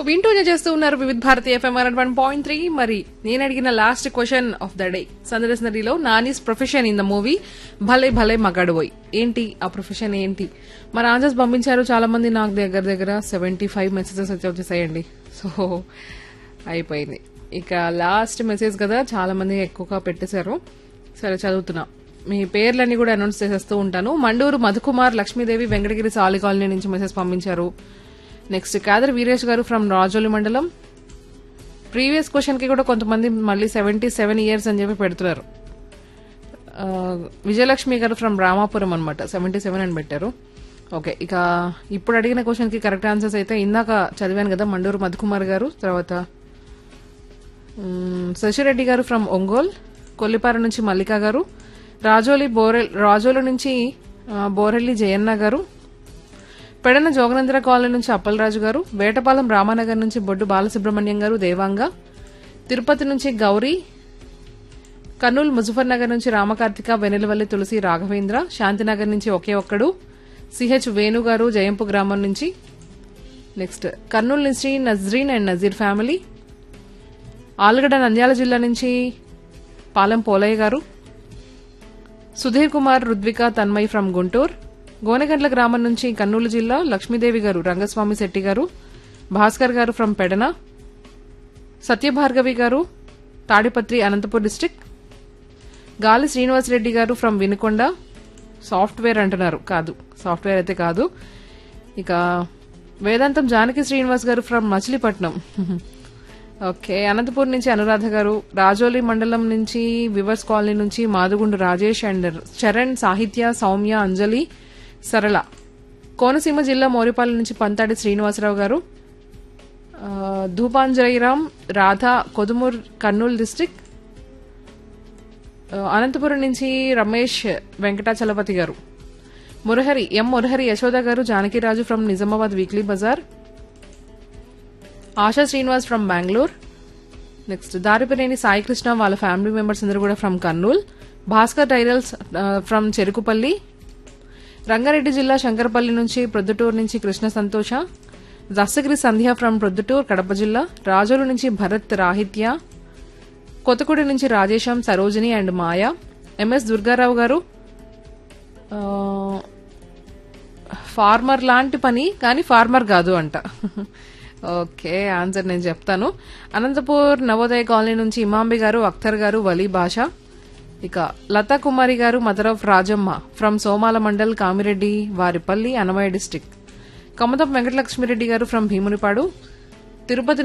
వింటూ చేస్తూ ఉన్నారు Vividh Bharati FM one point three మరి నేను అడిగిన last question of the day సందర్శనరీలో Nani's profession in the movie Bhale Bhale మగాడు పోయి ఏంటి ఆ ప్రొఫెషన్ ఏంటి మన ఆన్సర్స్ పంపించారు చాలా మంది నాకు దగ్గర దగ్గర సెవెంటీ ఫైవ్ మెసేజెస్ అయితే వచ్చేసాయండి సో అయిపోయింది ఇక లాస్ట్ మెసేజ్ కదా చాలా మంది ఎక్కువగా పెట్టేశారు సరే చదువుతున్నా మీ పేర్లన్నీ కూడా అనౌన్స్ చేసేస్తూ ఉంటాను మండూరు మధుకుమార్ లక్ష్మీదేవి వెంకటగిరి సాలి కాలనీ నుంచి మెసేజ్ పంపించారు నెక్స్ట్ కాదర్ వీరేష్ గారు ఫ్రమ్ రాజోలి మండలం ప్రీవియస్ క్వశ్చన్ కి కూడా కొంతమంది మళ్ళీ సెవెంటీ సెవెన్ ఇయర్స్ అని చెప్పి పెడుతున్నారు ఆ, విజయలక్ష్మి గారు ఫ్రమ్ రామాపురం అనమాట సెవెంటీ సెవెన్ అని పెట్టారు ఓకే ఇక ఇప్పుడు అడిగిన క్వశ్చన్ కి కరెక్ట్ ఆన్సర్స్ అయితే ఇందాక చదివాను కదా మండూరు మధుకుమార్ గారు తర్వాత మ్మ్, శశిరెడ్డి గారు ఫ్రమ్ ఒంగోల్ కొల్లిపార నుంచి మల్లిక గారు రాజోలి బోరెల్ రాజోలు నుంచి ఆ, బోరెల్లి జయన్న గారు పెడన జోగనంద్ర కాలనీ నుంచి అప్పలరాజు గారు వేటపాలెం రామానగర్ నుంచి బొడ్డు బాలసుబ్రహ్మణ్యం గారు దేవాంగ తిరుపతి నుంచి గౌరీ కర్నూలు ముజఫర్ నగర్ నుంచి రామకార్తిక వెనెలవల్లి తులసి రాఘవేంద్ర శాంతినగర్ నుంచి ఒకే ఒక్కడు సిహెచ్ వేణు గారు జయంపు గ్రామం నుంచి నెక్స్ట్ కర్నూలు నుంచి నజ్రీన్ అండ్ నజీర్ ఫ్యామిలీ ఆలుగడ్డ నంద్యాల జిల్లా నుంచి పాలెం పోలయ్య గారు సుధీర్ కుమార్ రుద్విక తన్మయ్ ఫ్రమ్ గుంటూరు గోనెగండ్ల గ్రామం నుంచి కర్నూలు జిల్లా లక్ష్మీదేవి గారు రంగస్వామి శెట్టి గారు భాస్కర్ గారు ఫ్రమ్ పెడన సత్యభార్గవి గారు తాడిపత్రి అనంతపూర్ డిస్టిక్ గాలి శ్రీనివాస్ రెడ్డి గారు ఫ్రమ్ వినుకొండ సాఫ్ట్వేర్ అంటున్నారు కాదు సాఫ్ట్వేర్ అయితే కాదు ఇక వేదాంతం జానకి శ్రీనివాస్ గారు ఫ్రమ్ మచిలీపట్నం ఓకే అనంతపూర్ నుంచి అనురాధ గారు రాజోలి మండలం నుంచి వివర్స్ కాలనీ నుంచి మాదుగుండు రాజేష్ అండ్ చరణ్ సాహిత్య సౌమ్య అంజలి సరళ కోనసీమ జిల్లా మోరిపాలెం నుంచి పంతాడి శ్రీనివాసరావు గారు ఆ, ధూపాంజలిరామ్ రాధా కొదుమూర్ కర్నూలు డిస్టిక్ ఆ, అనంతపురం నుంచి రమేష్ వెంకటాచలపతి గారు మురహరి ఎం మురహరి యశోద గారు జానకిరాజు ఫ్రమ్ నిజామాబాద్ వీక్లీ బజార్ ఆశా శ్రీనివాస్ ఫ్రమ్ బెంగళూరు నెక్స్ట్ దారిపినేని సాయి కృష్ణ వాళ్ళ ఫ్యామిలీ మెంబర్స్ అందరూ కూడా ఫ్రమ్ కర్నూల్ భాస్కర్ టైరల్స్ ఫ్రమ్ చెరుకుపల్లి రంగారెడ్డి జిల్లా శంకరపల్లి నుంచి ప్రొద్దుటూరు నుంచి కృష్ణ సంతోష దస్తగిరి సంధ్య ఫ్రమ్ ప్రొద్దుటూరు కడప జిల్లా రాజోలు నుంచి భరత్ రాహిత్య కొత్తగూడి నుంచి రాజేశం సరోజిని అండ్ మాయ ఎంఎస్ దుర్గారావు గారు ఆ, ఫార్మర్ లాంటి పని కానీ ఫార్మర్ కాదు అంట ఓకే ఆన్సర్ నేను చెప్తాను అనంతపూర్ నవోదయ కాలనీ నుంచి ఇమాంబి గారు అఖ్తర్ గారు వలీ భాష ఇక లతా కుమారి గారు mother of Rajamma from Somala mandal Kamireddy Varipalli Annamayya district Kamatham Venkatalakshmireddy గారు ఫ్రమ్ భీమునిపాడు తిరుపతి